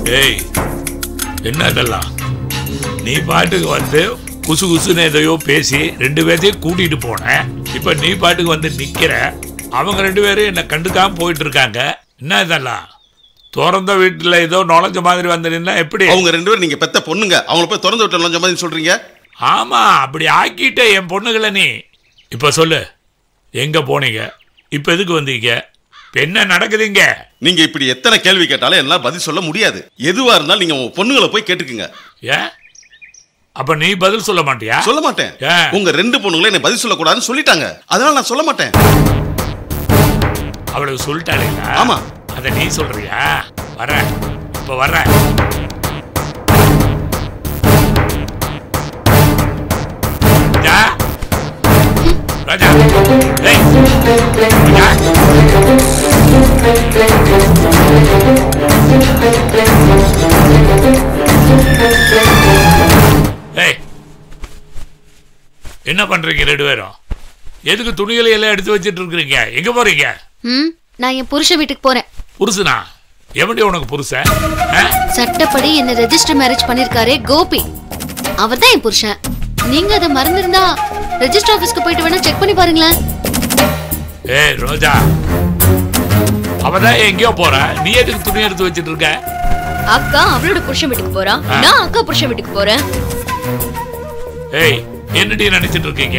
ஏய் என்ன இதெல்லாம் நீ பாட்டுக்கு வந்து குசு குசுன்னு எதையோ பேசி ரெண்டு பேர்த்தையும் கூட்டிட்டு போனேன் இப்ப நீ பாட்டுக்கு வந்து நிக்கிற அவங்க ரெண்டு பேரும் என்ன கண்டுக்காம போயிட்டு இருக்காங்க என்ன இதெல்லாம் திறந்த வீட்டுல ஏதோ நுழைஞ்ச மாதிரி வந்து நின்னா எப்படி அவங்க ரெண்டு பேரும் நீங்க பெத்த பொண்ணுங்க அவங்கள போய் திறந்து விட்டு நுழைஞ்ச மாதிரி சொல்றீங்க ஆமா அப்படி ஆக்கிட்ட என் பொண்ணுகளை நீ இப்ப சொல்லு எங்க போனீங்க இப்ப எதுக்கு வந்தீங்க இப்ப என்ன நடக்குதுங்க நீங்க இப்படி எத்தனை கேள்வி கேட்டாலும் என்னால பதில் சொல்ல முடியாது எதுவா இருந்தாலும் நீங்க உங்க பொண்ணுங்களை போய் கேட்டுக்குங்க ஏன் அப்ப நீ பதில் சொல்ல மாட்டியா சொல்ல மாட்டேன் ஏன்? உங்க ரெண்டு பொண்ணுங்களும் என்ன பதில் சொல்லக்கூடாதுன்னு சொல்லிட்டாங்க அதனால நான் சொல்ல மாட்டேன் அவளுக்கு சொல்லிட்டாளுங்களா ஆமா. அத நீ சொல்றியா வர இப்ப வர்ற ராஜா ராஜா ஏய் ராஜா ஏய் என்ன பண்றீங்க ரெண்டு பேரும் எதுக்கு துணிகளை எல்லாம் எடுத்து வச்சிட்டு இருக்கிறீங்க எங்க போறீங்க ம் நான் என் புருஷன் வீட்டுக்கு போறேன் புருஷனா எப்படி உனக்கு புருஷன் ஆ? சட்டப்படி என்ன ரெஜிஸ்டர் மேரேஜ் பண்ணிருக்காரே கோபி அவர் தான் என் புருஷன் நீங்க அதை மறந்திருந்தா ரெஜிஸ்டர் ஆபீஸ்க்கு போயிட்டு வேணா செக் பண்ணி பாருங்களேன் ஏய் ரோஜா அவதான் எங்கேயோ போற நீ எதுக்கு துணி எடுத்து வச்சிட்டு இருக்க அக்கா அவளோட புருஷன் வீட்டுக்கு போறா நான் அக்கா புருஷன் வீட்டுக்கு போறேன் ஏய் என்னடி நினைச்சிட்டு இருக்கீங்க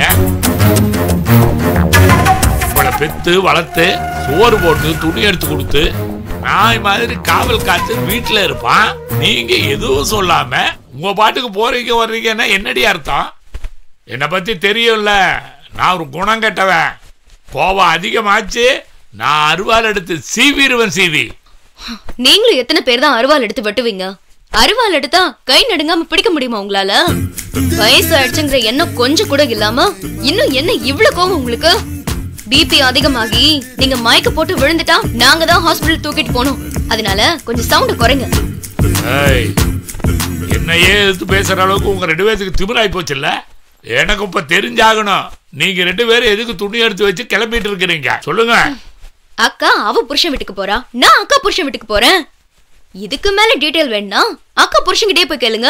உங்களை பெத்து வளர்த்து சோறு போட்டு துணி எடுத்து கொடுத்து நாய் மாதிரி காவல் காத்து வீட்டுல இருப்பான் நீங்க எதுவும் சொல்லாம உங்க பாட்டுக்கு போறீங்க வர்றீங்கன்னா என்னடி அர்த்தம் என்னை பத்தி தெரியும்ல நான் ஒரு குணம் கெட்டவன் கோபம் அதிகமாச்சு நான் அருவாள் எடுத்து சீவிடுவேன் சீவி நீங்களும் எத்தனை பேர் தான் அருவாள் எடுத்து வெட்டுவீங்க அருவாள் எடுத்தா கை நடுங்காம பிடிக்க முடியுமா உங்களால வயசு ஆயிடுச்சுங்கிற எண்ணம் கொஞ்சம் கூட இல்லாம இன்னும் என்ன இவ்வளவு கோவம் உங்களுக்கு பிபி அதிகமாகி நீங்க மயக்க போட்டு விழுந்துட்டா நாங்க தான் ஹாஸ்பிடல் தூக்கிட்டு போனோம் அதனால கொஞ்சம் சவுண்ட் குறைங்க ஏய் என்னையே எதிர்த்து பேசுற அளவுக்கு உங்க ரெண்டு பேருக்கு திமிராய் போச்சுல்ல எனக்கு இப்ப தெரிஞ்சாகணும் நீங்க ரெண்டு பேரும் எதுக்கு துணி எடுத்து வச்சு கிளம்பிட்டு இருக்கிறீங்க சொல்லுங்க அக்கா அவ புருஷன் வீட்டுக்கு போறா நான் அக்கா புருஷன் வீட்டுக்கு போறேன் இதுக்கு மேல டீடைல் வேணும்னா அக்கா புருஷன்கிட்டே போய் கேளுங்க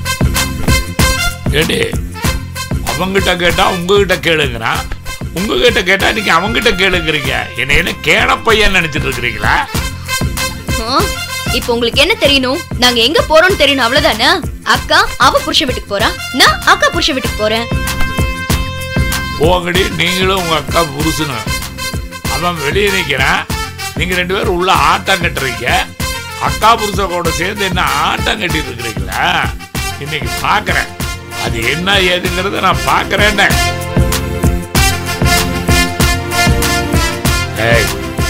ஏடி அவங்கிட்ட கேட்டா உங்ககிட்ட கேளுங்கிறான் உங்ககிட்ட கேட்டா நீங்க அவங்கிட்ட கேளுங்கிறீங்க என்ன என்ன கேன பையன் நினைச்சிட்டு இருக்கிறீங்களா ஆ, இப்போ உங்களுக்கு என்ன தெரியணும் நாங்க எங்க போறோம்னு தெரியணும் அவ்வளவுதானே அக்கா அவ புருஷன் வீட்டுக்கு போறா நான் அக்கா புருஷன் வீட்டுக்கு போறேன் போங்கடி நீங்களும் உங்க அக்கா புருஷனும் அவன் வெளியே நிக்கிறான் நீங்க ரெண்டு பேரும் உள்ள ஆட்டம் கட்டுறீங்க அக்கா புருஷனோட சேர்ந்து என்ன ஆட்டம் கட்டிட்டு இருக்கிறீங்களா இன்னைக்கு பாக்குறேன் அது என்ன ஏதுங்கிறத நான் பாக்குறேன்னு ஏய்,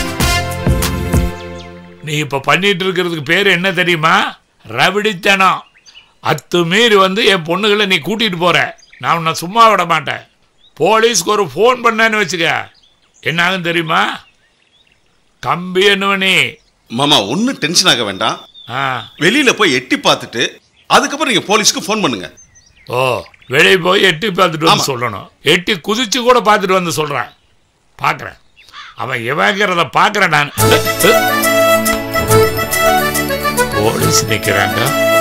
நீ இப்ப பண்ணிட்டு இருக்கிறதுக்கு பேர் என்ன தெரியுமா ரவிடித்தனம் அத்து மீறி வந்து என் பொண்ணுகளை நீ கூட்டிட்டு போற நான் உன்னை சும்மா விட மாட்டேன் போலீஸ்க்கு ஒரு ஃபோன் பண்ணேன்னு வச்சுக்க என்ன ஆகும் தெரியுமா கம்பி என்னவனி மாமா ஒன்றும் டென்ஷன் ஆக வேண்டாம் ஆ வெளியில போய் எட்டி பார்த்துட்டு அதுக்கப்புறம் நீங்க போலீஸ்க்கு ஃபோன் பண்ணுங்க ஓ வெளியே போய் எட்டி பார்த்துட்டு வந்து ஆமா. சொல்லணும் எட்டி குதிச்சு கூட பார்த்துட்டு வந்து சொல்கிறேன் பார்க்குறேன் அவன் எவங்கிறத பார்க்குறேன் நான் போலீஸ் நிற்கிறாங்க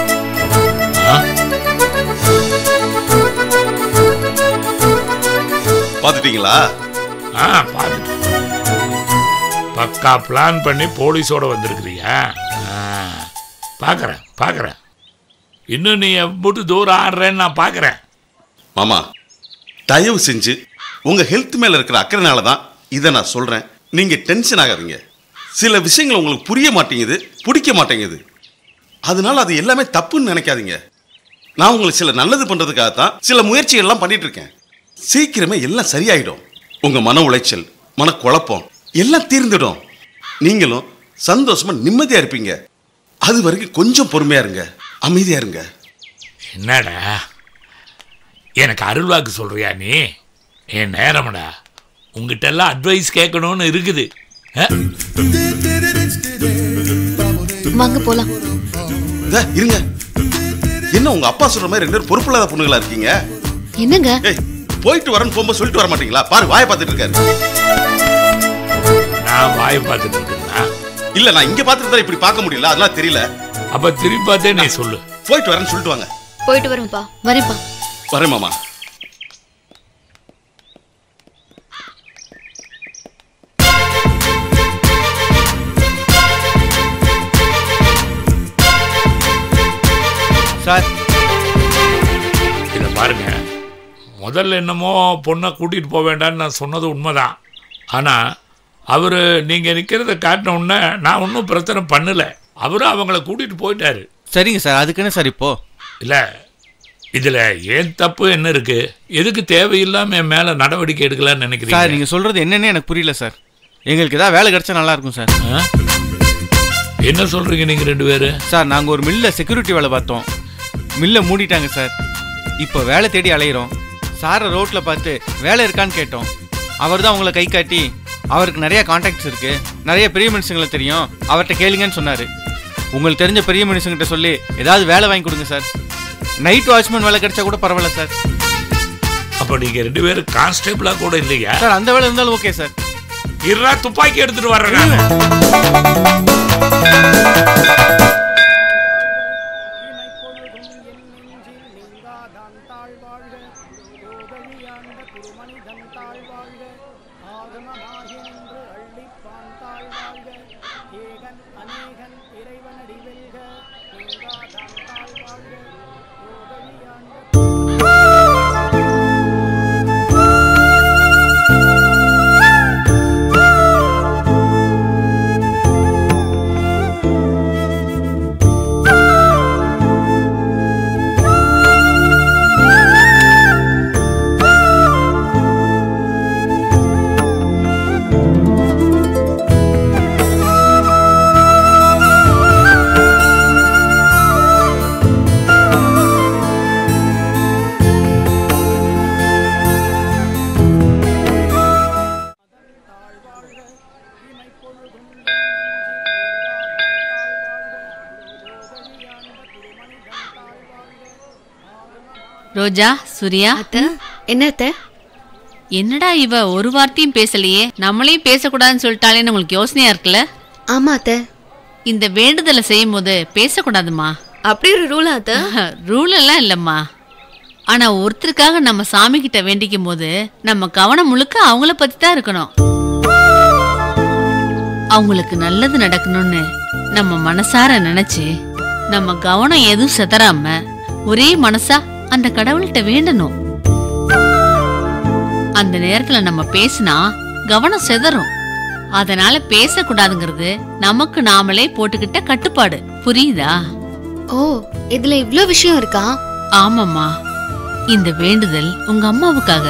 பார்த்துட்டீங்களா ஆ பார்த்துட்டு பக்கா பிளான் பண்ணி போலீஸோட வந்திருக்கிறியா பார்க்குறேன் பார்க்குறேன் இன்னும் நீ எவ்வளோ தூரம் ஆடுறேன்னு நான் பார்க்குறேன் மாமா தயவு செஞ்சு உங்க ஹெல்த் மேல இருக்கிற அக்கறைனால தான் இதை நான் சொல்றேன் நீங்க டென்ஷன் ஆகாதீங்க சில விஷயங்கள் உங்களுக்கு புரிய மாட்டேங்குது பிடிக்க மாட்டேங்குது அதனால அது எல்லாமே தப்புன்னு நினைக்காதீங்க நான் உங்களுக்கு சில நல்லது பண்றதுக்காக தான் சில முயற்சிகள் எல்லாம் பண்ணிட்டு இருக்கேன் சீக்கிரமே எல்லாம் சரியாயிடும் உங்க மன உளைச்சல் மனக்குழப்பம் எல்லாம் தீர்ந்துடும் நீங்களும் சந்தோஷமா நிம்மதியா இருப்பீங்க அது வரைக்கும் கொஞ்சம் பொறுமையா இருங்க அமைதியா இருங்க என்னடா எனக்கு அருள்வாக்கு சொல்றியா நீ என் நேரம்டா உங்ககிட்ட எல்லாம் அட்வைஸ் கேட்கணும்னு இருக்குது ஆ? வாங்க போலாம் இதா, இருங்க என்ன உங்க அப்பா சொல்ற மாதிரி ரெண்டு பேரும் பொறுப்பில்லாத பொண்ணுங்களா இருக்கீங்க என்னங்க ஏய் போயிட்டு வரேன்னு போகும்போது சொல்லிட்டு வர மாட்டீங்களா பாரு வாயை பார்த்துட்டு இருக்காரு நான் வாயை பார்த்துட்டு இருக்கேன்னா இல்ல நான் இங்க பார்த்துட்டு தான் இப்படி பார்க்க முடியல அதெல்லாம் தெரியல அப்ப திரும்பி பார்த்தே நீ சொல்லு போயிட்டு வரேன்னு சொல்லிட்டு வாங்க போயிட்டு வரேன்ப்பா வரேன்ப்பா வரேன் மாமா சார் இதை பாருங்க முதல்ல என்னமோ பொண்ணை கூட்டிட்டு போக வேண்டாம்னு நான் சொன்னது உண்மைதான் ஆனா அவரு நீங்க நிக்கிறத காட்டின உடனே நான் ஒன்றும் பிரச்சனை பண்ணல அவரும் அவங்கள கூட்டிட்டு போயிட்டாரு சரிங்க சார் அதுக்குன்னு சார் இப்போ இல்ல இதுல ஏன் தப்பு என்ன இருக்கு எதுக்கு தேவையில்லாம என் மேல நடவடிக்கை எடுக்கலாம்னு சார் நினைக்கிறீங்க நீங்க சொல்றது என்னன்னு எனக்கு புரியல சார் எங்களுக்கு ஏதாவது வேலை கிடைச்சா நல்லா இருக்கும் சார் ஆ? என்ன சொல்றீங்க நீங்க ரெண்டு பேரும் சார் நாங்க ஒரு மில்ல செக்யூரிட்டி வேலை பார்த்தோம் மில்லை மூடிட்டாங்க சார் இப்போ வேலை தேடி அலையிறோம் சாரை ரோட்ல பார்த்து வேலை இருக்கான்னு கேட்டோம் அவர் தான் உங்களை கை காட்டி அவருக்கு நிறைய கான்டாக்ட்ஸ் இருக்கு நிறைய பெரிய மனுஷங்களை தெரியும் அவர்கிட்ட கேளுங்கன்னு சொன்னாரு உங்களுக்கு தெரிஞ்ச பெரிய மனுஷங்கிட்ட சொல்லி ஏதாவது வேலை வாங்கி கொடுங்க சார் நைட் வாட்ச்மேன் வேலை கிடைச்சா கூட பரவாயில்ல சார் அப்ப நீங்க ரெண்டு பேரும் கான்ஸ்டபிளா கூட இல்லையா சார் அந்த வேலை இருந்தாலும் ஓகே சார் இருடா துப்பாக்கி எடுத்துட்டு வர்றேன் நானு. ரோஜா சூர்யா அத்த என்ன அத்த என்னடா இவ ஒரு வார்த்தையும் பேசலையே நம்மளையும் பேசக்கூடாதுன்னு சொல்லிட்டாலேன்னு உங்களுக்கு யோசனையா இருக்குல்ல ஆமா அத்த இந்த வேண்டுதலை செய்யும் போது பேசக்கூடாதுமா அப்படி ஒரு ரூலா அத்த ரூல் எல்லாம் இல்லம்மா ஆனா ஒருத்தருக்காக நம்ம சாமி கிட்ட வேண்டிக்கும் போது நம்ம கவனம் முழுக்க அவங்கள பத்தி தான் இருக்கணும் அவங்களுக்கு நல்லது நடக்கணும்னு நம்ம மனசார நினைச்சு நம்ம கவனம் எதுவும் செதறாம ஒரே மனசா அந்த கடவுள்கிட்ட வேண்டணும் அந்த நேரத்துல நம்ம பேசினா கவனம் செதறும் அதனால பேசக்கூடாதுங்கிறது நமக்கு நாமளே போட்டுக்கிட்ட கட்டுப்பாடு புரியுதா ஓ இதுல இவ்ளோ விஷயம் இருக்கா ஆமாம்மா இந்த வேண்டுதல் உங்க அம்மாவுக்காக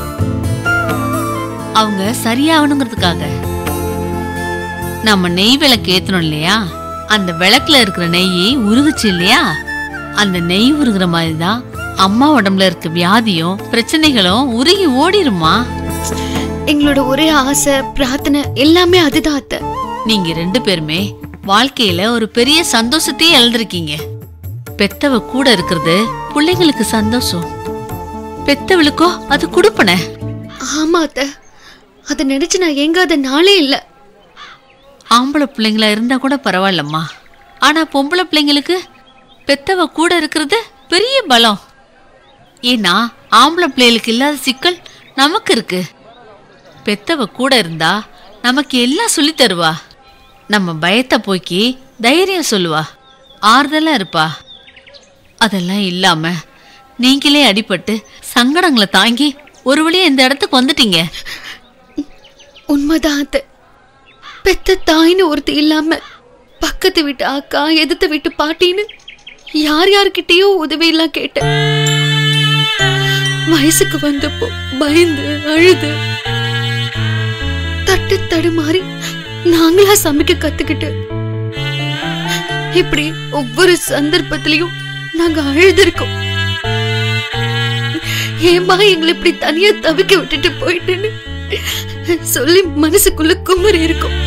அவங்க சரியாகணுங்கிறதுக்காக நம்ம நெய் விளக்கு ஏத்தணும் இல்லையா அந்த விளக்குல இருக்கிற நெய் உருகுச்சு இல்லையா அந்த நெய் உருகுற மாதிரி தான் அம்மா உடம்புல இருக்க வியாதியும் பிரச்சனைகளும் உருகி ஓடிருமா எங்களோட ஒரே ஆசை பிரார்த்தனை எல்லாமே அதுதான் அத்த நீங்க ரெண்டு பேருமே வாழ்க்கையில ஒரு பெரிய சந்தோஷத்தையே இழந்திருக்கீங்க பெத்தவ கூட இருக்கிறது பிள்ளைங்களுக்கு சந்தோஷம் பெத்தவளுக்கோ அது குடுப்பன ஆமா அத்த அதை நினைச்சு நான் ஏங்காத நாளே இல்ல ஆம்பளை பிள்ளைங்களா இருந்தா கூட பரவாயில்லம்மா ஆனா பொம்பளை பிள்ளைங்களுக்கு பெத்தவ கூட இருக்கிறது பெரிய பலம் ஏன்னா ஆம்பளை பிள்ளைகளுக்கு இல்லாத சிக்கல் நமக்கு இருக்கு பெத்தவ கூட இருந்தா நமக்கு எல்லாம் சொல்லித் தருவா நம்ம பயத்தை போக்கி தைரியம் சொல்லுவா ஆறுதலா இருப்பா அதெல்லாம் இல்லாம நீங்களே அடிபட்டு சங்கடங்களை தாங்கி ஒரு வழியா இந்த இடத்துக்கு வந்துட்டீங்க உண்மைதான் அத்த பெத்த தாயின்னு ஒருத்தி இல்லாம பக்கத்து வீட்டு அக்கா எதிர்த்த வீட்டு பாட்டின்னு யார் யார்கிட்டயோ உதவி எல்லாம் கேட்டேன் வயசுக்கு வந்தப்போ பயந்து அழுது தட்டு தடுமாறி நாங்களா சமைக்க கத்துக்கிட்டு இப்படி ஒவ்வொரு சந்தர்ப்பத்திலையும் நாங்க அழுதுருக்கோம் ஏமா எங்களை இப்படி தனியா தவிக்க விட்டுட்டு போயிட்டேன்னு சொல்லி மனசுக்குள்ள குமரி இருக்கும்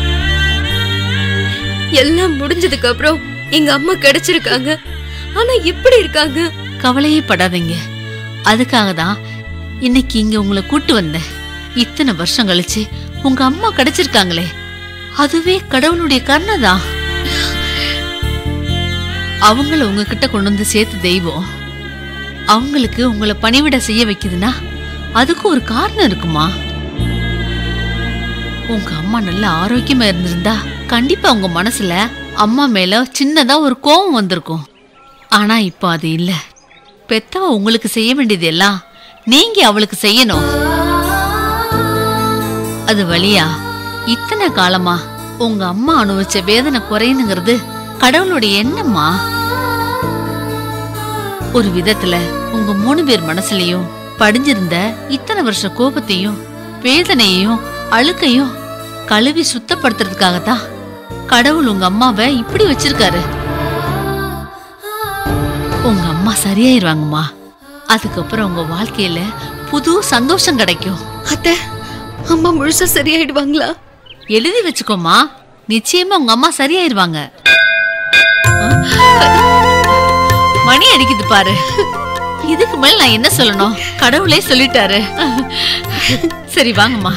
எல்லாம் முடிஞ்சதுக்கு அப்புறம் எங்க அம்மா கிடைச்சிருக்காங்க ஆனா எப்படி இருக்காங்க கவலையே படாதீங்க அதுக்காக தான் இன்னைக்கு இங்க உங்களை கூட்டு வந்தேன் இத்தனை வருஷம் கழிச்சு உங்க அம்மா கிடைச்சிருக்காங்களே அதுவே கடவுளுடைய கருணை தான் அவங்கள உங்ககிட்ட கொண்டு வந்து சேர்த்து தெய்வம் அவங்களுக்கு உங்களை பணிவிட செய்ய வைக்குதுன்னா அதுக்கு ஒரு காரணம் இருக்குமா உங்க அம்மா நல்ல ஆரோக்கியமா இருந்திருந்தா கண்டிப்பா உங்க மனசுல அம்மா மேல சின்னதா ஒரு கோபம் வந்திருக்கும் ஆனா இப்போ அது இல்ல பெத்தவ உங்களுக்கு செய்ய வேண்டியது எல்லாம் நீங்க அவளுக்கு செய்யணும் அது வழியா இத்தனை காலமா உங்க அம்மா அனுபவிச்ச வேதனை குறையணுங்கிறது கடவுளுடைய எண்ணம்மா ஒரு விதத்துல உங்க மூணு பேர் மனசுலயும் படிஞ்சிருந்த இத்தனை வருஷ கோபத்தையும் வேதனையையும் அழுக்கையும் கழுவி சுத்தப்படுத்துறதுக்காகத்தான் கடவுள் உங்க அம்மாவை இப்படி வச்சிருக்காரு உங்க அம்மா சரியாயிருவாங்கம்மா அதுக்கப்புறம் உங்க வாழ்க்கையில புது சந்தோஷம் கிடைக்கும் அத்தை அம்மா முழுசா சரியாயிடுவாங்களா எழுதி வச்சுக்கோமா நிச்சயமா உங்க அம்மா சரியாயிருவாங்க ஆ? மணி அடிக்குது பாரு இதுக்கு மேல நான் என்ன சொல்லணும் கடவுளே சொல்லிட்டாரு சரி வாங்கம்மா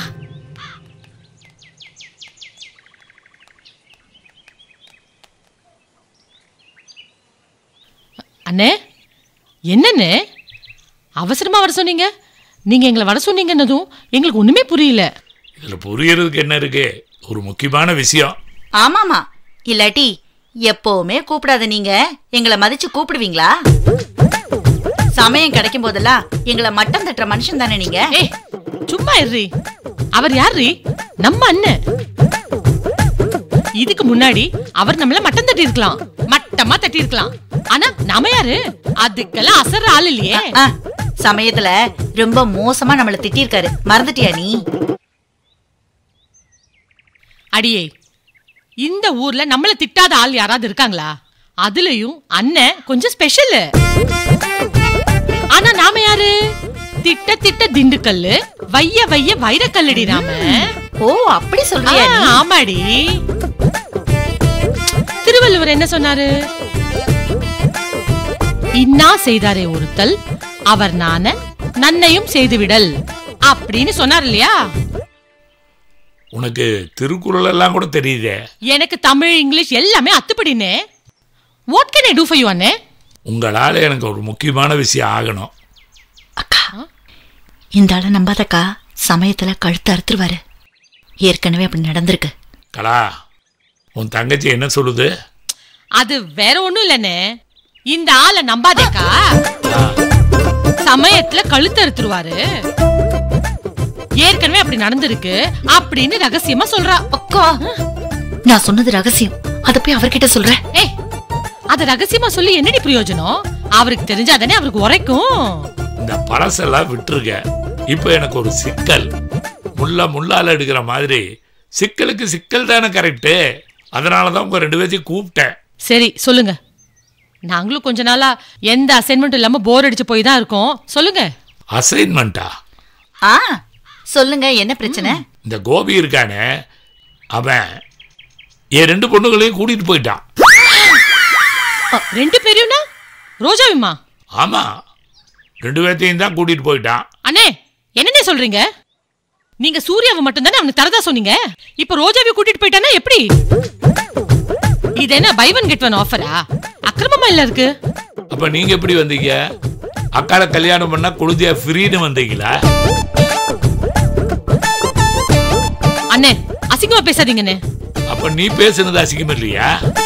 அண்ணே என்னண்ணே அவசரமா வர சொன்னீங்க நீங்க எங்களை வர சொன்னீங்கன்னதும் எங்களுக்கு ஒண்ணுமே புரியல இதுல புரியறதுக்கு என்ன இருக்கு ஒரு முக்கியமான விஷயம் ஆமாமா இல்லாட்டி எப்பவுமே கூப்பிடாத நீங்க எங்களை மதிச்சு கூப்பிடுவீங்களா சமயம் கிடைக்கும் போதெல்லாம் எங்களை மட்டம் தட்டுற மனுஷன் தானே நீங்க ஏய் சும்மா இருறி அவர் யார்ரி நம்ம அண்ணன் இதுக்கு முன்னாடி அவர் நம்மள மட்டம் தட்டி இருக்கலாம் மட்டமா தட்டி இருக்கலாம் ஆனா நாம யாரு அதுக்கெல்லாம் அசர்ற ஆள் இல்லையே ஆ, சமயத்துல ரொம்ப மோசமா நம்மள திட்டிருக்காரு மறந்துட்டியா நீ அடியே இந்த ஊர்ல நம்மள திட்டாத ஆள் யாராவது இருக்காங்களா அதுலயும் அண்ணன் கொஞ்சம் ஸ்பெஷல் ஆனா நாம யாரு திட்ட திட்ட திண்டுக்கல்லு வைய வைய வைரக்கல்லடி நாம ஓ அப்படி சொல்றியா ஆ, நீ ஆமாடி திருவள்ளுவர் என்ன சொன்னாரு இன்னா செய்தாரே ஒருத்தல் அவர் நான நன்னையும் செய்துவிடல் அப்படின்னு சொன்னார் இல்லையா உனக்கு திருக்குறள் எல்லாம் கூட தெரியுதே எனக்கு தமிழ் இங்கிலீஷ் எல்லாமே அத்துப்படினே what can I do for you அண்ணே உங்களால எனக்கு ஒரு முக்கியமான விஷயம் ஆகணும் அக்கா இந்த ஆள நம்பாதக்கா சமயத்துல கழுத்து அறுத்துருவாரு ஏற்கனவே அப்படி நடந்திருக்கு கலா உன் தங்கச்சி என்ன சொல்லுது அது வேற ஒண்ணும் இல்லனே இந்த ஆளை நம்பாதேக்கா சமயத்துல கழுத்து அறுத்துருவாரு ஏற்கனவே அப்படி நடந்திருக்கு அப்படின்னு ரகசியமா சொல்றா அக்கா நான் சொன்னது ரகசியம் அத போய் அவர்கிட்ட சொல்றேன் ஏய் அத ரகசியமா சொல்லி என்னடி பிரயோஜனம் அவருக்கு தெரிஞ்சாதானே அவருக்கு உரைக்கும் இந்த பழசெல்லாம் விட்டுருங்க இப்போ எனக்கு ஒரு சிக்கல் முள்ள முள்ளால எடுக்கிற மாதிரி சிக்கலுக்கு சிக்கல் தானே கரெக்டு அதனால தான் உங்க ரெண்டு பேர்த்தையும் கூப்பிட்டேன் சரி சொல்லுங்க நாங்களும் கொஞ்ச நாளா எந்த அசைன்மெண்ட்டும் இல்லாம போர் அடிச்சு போய் தான் இருக்கோம் சொல்லுங்க அசைன்மெண்ட்டா ஆ சொல்லுங்க என்ன பிரச்சனை இந்த கோபி இருக்கானே அவன் என் ரெண்டு பொண்ணுகளையும் கூட்டிட்டு போயிட்டான் ரெண்டு பேரையும்னா ரோஜாவிம்மா ஆமா ரெண்டு பேர்த்தையும் தான் கூட்டிட்டு போயிட்டான் அண்ணே என்னண்ணே சொல்றீங்க நீங்க சூர்யாவை மட்டும் தானே அவனுக்கு தரதா சொன்னீங்க இப்ப ரோஜாவை கூட்டிட்டு போயிட்டானா எப்படி இது என்ன பை ஒன் கெட் ஒன் ஆஃபரா அக்கிரமமா இல்ல இருக்கு அப்ப நீங்க எப்படி வந்தீங்க அக்கால கல்யாணம் பண்ணா குழுதியா ஃப்ரீன்னு வந்தீங்களா அண்ணே அசிங்கமா பேசாதீங்கண்ணே அப்ப நீ பேசுனது அசிங்கம் இல்லையா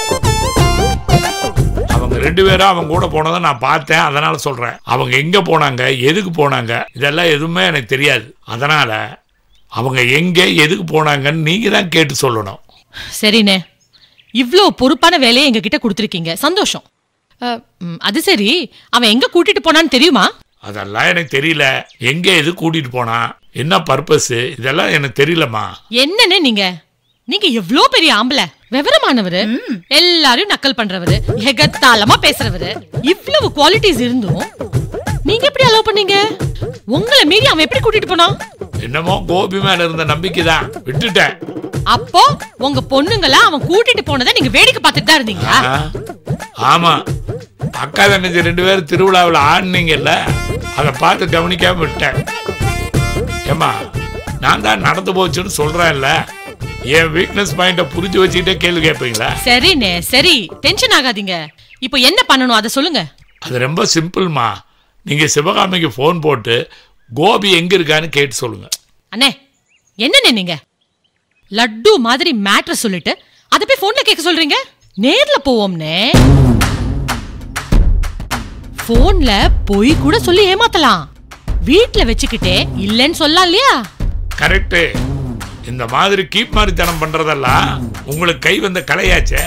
அவங்க ரெண்டு பேரும் அவங்க கூட போனதை நான் பார்த்தேன் அதனால சொல்றேன் அவங்க எங்க போனாங்க எதுக்கு போனாங்க இதெல்லாம் எதுவுமே எனக்கு தெரியாது அதனால அவங்க எங்க எதுக்கு போனாங்கன்னு நீங்க தான் கேட்டு சொல்லணும் சரிண்ணே இவ்ளோ பொறுப்பான வேலையை எங்க கிட்ட கொடுத்துருக்கீங்க சந்தோஷம் அஹ், ம், அது சரி அவன் எங்க கூட்டிட்டு போனான்னு தெரியுமா அதெல்லாம் எனக்கு தெரியல எங்க எது கூட்டிட்டு போனா என்ன பர்பஸ் இதெல்லாம் எனக்கு தெரியலம்மா என்னண்ணே நீங்க நீங்க எவ்ளோ பெரிய ஆம்பளை விவரமானவரு எல்லாரையும் நக்கல் பண்றவரு எகத்தாளமா பேசுறவரு இவ்வளவு குவாலிட்டிஸ் இருந்தும் நீங்க எப்படி அலோவ் பண்ணீங்க உங்களை மீறி அவன் எப்படி கூட்டிட்டு போனான் என்னமோ கோபி மேல இருந்த நம்பிக்கை தான் விட்டுட்டேன் அப்போ உங்க பொண்ணுங்கள அவன் கூட்டிட்டு போனதை நீங்க வேடிக்கை பார்த்துட்டு தான் இருந்தீங்களா ஆ, ஆமா அக்கா தங்கச்சி ரெண்டு பேரும் திருவிழாவில் ஆடினீங்கல்ல அதை பார்த்து கவனிக்காம விட்டேன் ஏம்மா நான் தான் நடந்து போச்சுன்னு சொல்றேன்ல என் வீக்னஸ் பாயிண்ட புரிஞ்சு வச்சுக்கிட்டே கேள்வி கேட்பீங்களா சரிண்ணே சரி டென்ஷன் ஆகாதீங்க இப்போ என்ன பண்ணணும் அதை சொல்லுங்க அது ரொம்ப சிம்பிள்மா நீங்க சிவகாமிக்கு ஃபோன் போட்டு கோபி எங்க இருக்கான்னு கேட்டு சொல்லுங்க அண்ணே என்னண்ணே நீங்க லட்டு மாதிரி மேட்ரு சொல்லிட்டு அதை போய் போன்ல கேட்க சொல்றீங்க நேர்ல போவோம்னே போன்ல போய் கூட சொல்லி ஏமாத்தலாம் வீட்ல வச்சுக்கிட்டே இல்லைன்னு சொல்லலாம் இல்லையா கரெக்டு இந்த மாதிரி கீப் மாதிரித்தனம் பண்றதெல்லாம் உங்களுக்கு கை வந்த கலையாச்சே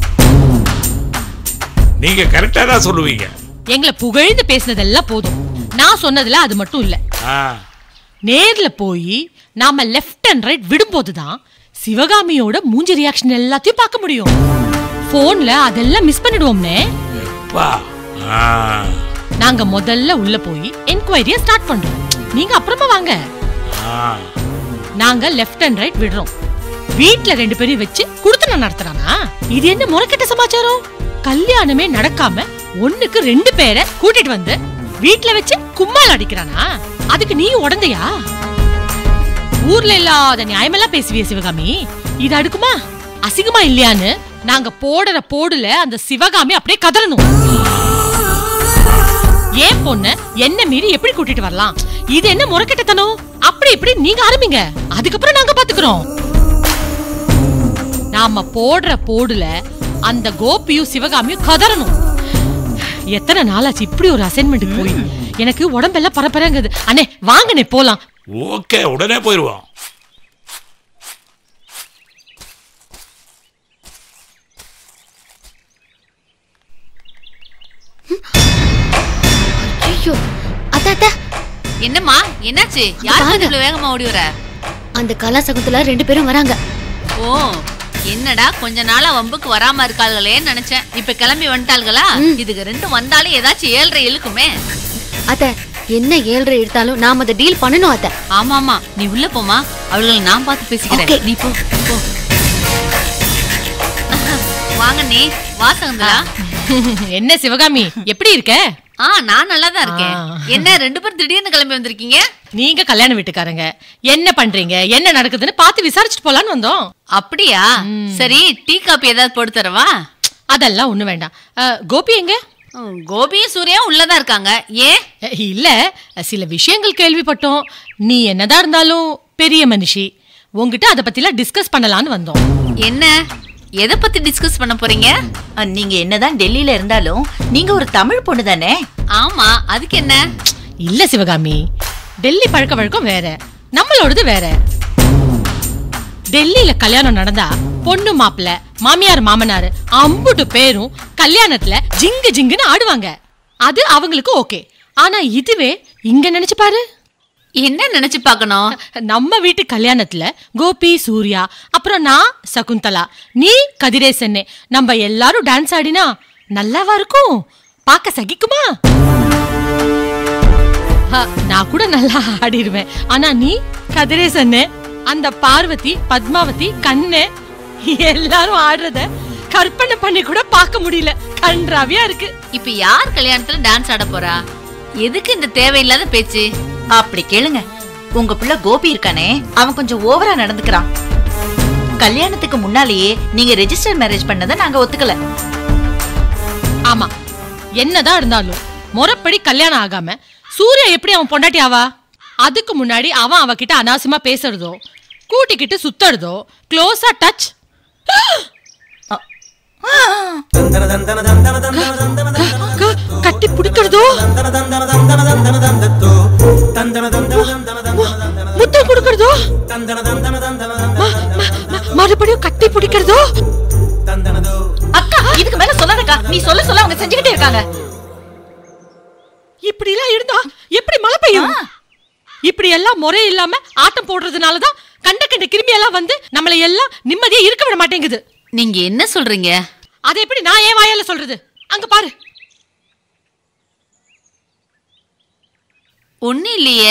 நீங்க கரெக்டா தான் சொல்லுவீங்க எங்களை புகழ்ந்து பேசினதெல்லாம் போதும் நான் சொன்னதுல அது மட்டும் இல்ல ஆ நேர்ல போய் நாம லெஃப்ட் அண்ட் ரைட் விடும்போது தான் சிவகாமியோட மூஞ்சி ரியாக்ஷன் எல்லாத்தையும் பார்க்க முடியும் போன்ல அதெல்லாம் மிஸ் பண்ணிடுவோம்னே பா ஆ நாங்க முதல்ல உள்ள போய் என்கொயரிய ஸ்டார்ட் பண்றோம் நீங்க அப்புறமா வாங்க ஆ நாங்க லெஃப்ட் அண்ட் ரைட் விடுறோம் வீட்ல ரெண்டு பேரையும் வச்சு குடுத்தன நடத்துறானா இது என்ன முறைக்கெட்ட சமாச்சாரம் கல்யாணமே நடக்காம ஒண்ணுக்கு ரெண்டு பேரை கூட்டிட்டு வந்து வீட்ல வச்சு கும்மால் அடிக்கிறானா அதுக்கு நீ உடந்தையா ஊர்ல இல்லாத நியாயமெல்லாம் பேசுவிய சிவகாமி இது அடுக்குமா அசிங்கமா இல்லையான்னு நாங்க போடுற போடுல அந்த சிவகாமி அப்படியே கதறணும் ஏன் பொண்ண என்ன மீறி எப்படி கூட்டிட்டு வரலாம் இது என்ன முறைக்கெட்டத்தனம் அப்படி இப்படி நீங்க ஆரம்பிங்க அதுக்கப்புறம் நாங்க பாத்துக்கிறோம் நாம போடுற போடுல அந்த கோபியும் சிவகாமியும் கதறணும் எத்தனை நாளாச்சு இப்படி ஒரு அசைன்மெண்ட் போய் எனக்கு உடம்பெல்லாம் பரபரங்குது அண்ணே வாங்கண்ணே போலாம் ஓகே உடனே போயிடுவோம் ஐயோ அத்த அத்த என்னம்மா என்னாச்சு யாருக்கு இவ்வளவு வேகமா ஓடி வர அந்த கலாசகத்துல ரெண்டு பேரும் வராங்க ஓ என்னடா கொஞ்ச நாளா வம்புக்கு வராம இருக்காள்களேன்னு நினைச்சேன் இப்ப கிளம்பி வந்துட்டாள்களா இதுக்கு ரெண்டும் வந்தாலும் ஏதாச்சும் ஏழ்ரை இழுக்குமே அத்த என்ன ஏழ்ரை எடுத்தாலும் நாம அதை டீல் பண்ணணும் அத்த ஆமா ஆமா நீ உள்ள போமா அவள்களை நான் பார்த்து பேசிக்கிறேன் Okay. நீ போ போ வாங்க நீ வாசகங்களா என்ன சிவகாமி எப்படி இருக்க ஆ நான் நல்லா தான் இருக்கேன் ஆ. என்ன ரெண்டு பேரும் திடீர்னு கிளம்பி வந்திருக்கீங்க நீங்க கல்யாண வீட்டுக்காரங்க என்ன பண்றீங்க என்ன நடக்குதுன்னு பார்த்து விசாரிச்சுட்டு போலான்னு வந்தோம் அப்படியா சரி டீ காப்பி ஏதாவது போட்டு தரவா அதெல்லாம் ஒண்ணு வேண்டாம் அஹ், கோபி எங்க ம், கோபியும் சூர்யாவும் உள்ளதான் இருக்காங்க ஏன் அஹ், இல்ல சில விஷயங்கள் கேள்விப்பட்டோம் நீ என்னதான் இருந்தாலும் பெரிய மனுஷி உங்ககிட்ட அதை பத்திலாம் டிஸ்கஸ் பண்ணலாம்னு வந்தோம் என்ன எதை பத்தி டிஸ்கஸ் பண்ண போறீங்க அ, நீங்க என்னதான் டெல்லியில இருந்தாலும் நீங்க ஒரு தமிழ் பொண்ணு தானே ஆமா அதுக்கு என்ன இல்ல சிவகாமி டெல்லி பழக்க வழக்கம் வேற நம்மளோடது வேற டெல்லியில கல்யாணம் நடந்தா பொண்ணு மாப்பிள்ள மாமியார் மாமனார் அம்புட்டு பேரும் கல்யாணத்துல ஜிங்கு ஜிங்குன்னு ஆடுவாங்க அது அவங்களுக்கு ஓகே ஆனா இதுவே இங்க நினைச்சு பாரு என்ன நினைச்சு பார்க்கணும் நம்ம வீட்டு கல்யாணத்துல கோபி சூர்யா அப்புறம் நான் சகுந்தலா நீ கதிரேசன்னு நம்ம எல்லாரும் டான்ஸ் ஆடினா நல்லாவா இருக்கும் பார்க்க சகிக்குமா ஹ, நான் கூட நல்லா ஆடிடுவேன் ஆனா நீ கதிரேசன்னு அந்த பார்வதி பத்மாவதி கண்ணு எல்லாரும் ஆடுறத கற்பனை பண்ணி கூட பார்க்க முடியல கன்றாவியா இருக்கு இப்ப யார் கல்யாணத்துல டான்ஸ் ஆட போறா எதுக்கு இந்த தேவையில்லாத பேச்சு அப்படி கேளுங்க உங்க பிள்ளை கோபி இருக்கானே அவன் கொஞ்சம் ஓவரா நடந்துக்கிறான் கல்யாணத்துக்கு முன்னாலேயே நீங்க ரெஜிஸ்டர் மேரேஜ் பண்ணதை நாங்க ஒத்துக்கல ஆமா என்னதான் இருந்தாலும் முறைப்படி கல்யாணம் ஆகாம சூர்யா எப்படி அவன் பொண்டாட்டி ஆவா அதுக்கு முன்னாடி அவன் அவகிட்ட அனாவசியமா பேசுறதோ கூட்டிக்கிட்டு சுத்துறதோ க்ளோஸா டச் கட்டி பிடிக்கிறதோ முத்தம் கொடுக்கறதோ ம- ம- ம- மறுபடியும் கட்டி பிடிக்கிறதோ அக்கா இதுக்கு மேல சொல்லாதக்கா நீ சொல்ல சொல்ல அவங்க செஞ்சுக்கிட்டே இருக்காங்க இப்படி எல்லாம் இருந்தா எப்படி மழை பெய்யும் இப்படி எல்லாம் முறை இல்லாம ஆட்டம் போடுறதுனால தான் கண்ட கண்ட கிருமி எல்லாம் வந்து நம்மளை எல்லாம் நிம்மதியா இருக்க விட மாட்டேங்குது நீங்க என்ன சொல்றீங்க அதை எப்படி நான் ஏன் வாயால சொல்றது அங்க பாரு ஒண்ணு இல்லையே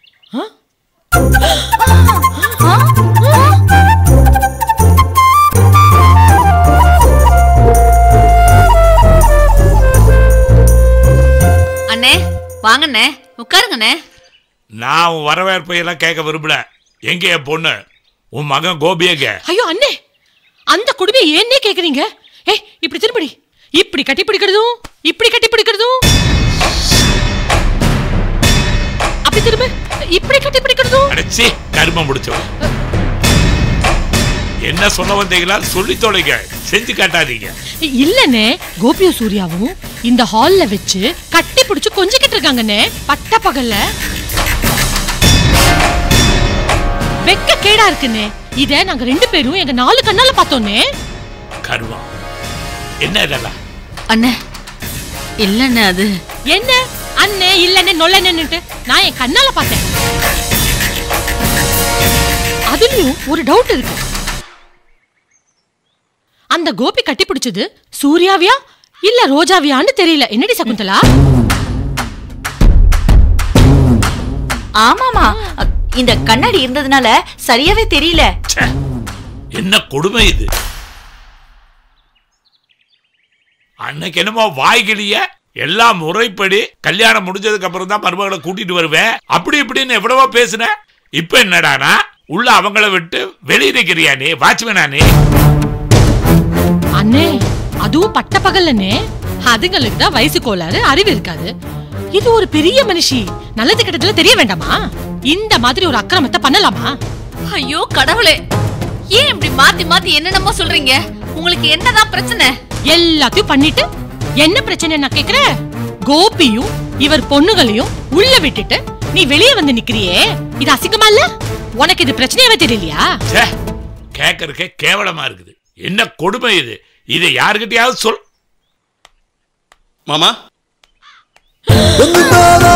அண்ணே வாங்கண்ணே உட்காருங்கண்ணே நான் உன் வரவேற்பை எல்லாம் கேட்க விரும்பல எங்க என் பொண்ணு உன் மகன் கோபி எங்க ஐயோ அண்ணே அந்த குடுமையை ஏன்னே கேக்குறீங்க ஏய் இப்படி திரும்படி இப்படி கட்டி பிடிக்கிறதும் இப்படி கட்டி பிடிக்கிறதும் அப்படி திரும்ப இப்படி கட்டி பிடிக்கிறதும் அடைச்சி கருமம் முடிச்சவன் என்ன சொல்ல வந்தீங்களா சொல்லி தொலைங்க செஞ்சு காட்டாதீங்க இல்லனே கோபியும் சூர்யாவும் இந்த ஹால்ல வச்சு கட்டி பிடிச்சு கொஞ்சிக்கிட்டு இருக்காங்கண்ணே பட்ட பகல்ல வெக்க கேடா இருக்குண்ணே இத நாங்க ரெண்டு பேரும் எங்க நாலு கண்ணால பார்த்தோன்னே கருமம் என்ன இதெல்லாம் அண்ணே இல்லண்ணே அது என்ன அண்ணே இல்லன்னு நொல்லன்னுட்டு நான் என் கண்ணால பார்த்தேன் அதுலயும் ஒரு டவுட் இருக்கு அந்த கோபி கட்டி பிடிச்சது சூர்யாவியா இல்ல ரோஜாவியான்னு தெரியல என்னடி சகுந்தலா ஆமாமா அ, இந்த கண்ணாடி இருந்ததுனால சரியாவே தெரியல ச்சே, என்ன கொடுமை இது அன்னைக்கு என்னமோ வாய்கிளிய எல்லாம் முறைப்படி கல்யாணம் முடிஞ்சதுக்கு அப்புறம் தான் மருமகளை கூட்டிட்டு வருவேன் அப்படி இப்படின்னு எவ்வளவோ பேசுன இப்ப என்னடானா உள்ள அவங்கள விட்டு வெளியே நிக்கிறியா நீ வாட்ச்மேனா நீ அண்ணே அதுவும் பட்ட பகல்லனே அதுங்களுக்கு தான் வயசு கோளாறு அறிவு இருக்காது இது ஒரு பெரிய மனுஷி நல்லது கெட்டதுல தெரிய வேண்டாமா இந்த மாதிரி ஒரு அக்கிரமத்தை பண்ணலாமா ஐயோ கடவுளே ஏன் இப்படி மாத்தி மாத்தி என்னென்னமோ சொல்றீங்க உங்களுக்கு என்னதான் பிரச்சனை எல்லாத்தையும் பண்ணிட்டு என்ன பிரச்சனை நான் கேக்குறேன் கோபியும் இவர் பொண்ணுகளையும் உள்ள விட்டுட்டு நீ வெளியே வந்து நிக்கிறியே இது அசிங்கமா இல்ல உனக்கு இது பிரச்சனையாவே தெரியலையா ச்சே, கேட்கறதுக்கே கேவலமா இருக்குது என்ன கொடுமை இது இதை யாருக்கிட்டயாவது சொல் மாமா ಬಂದಿದ್ದಾರ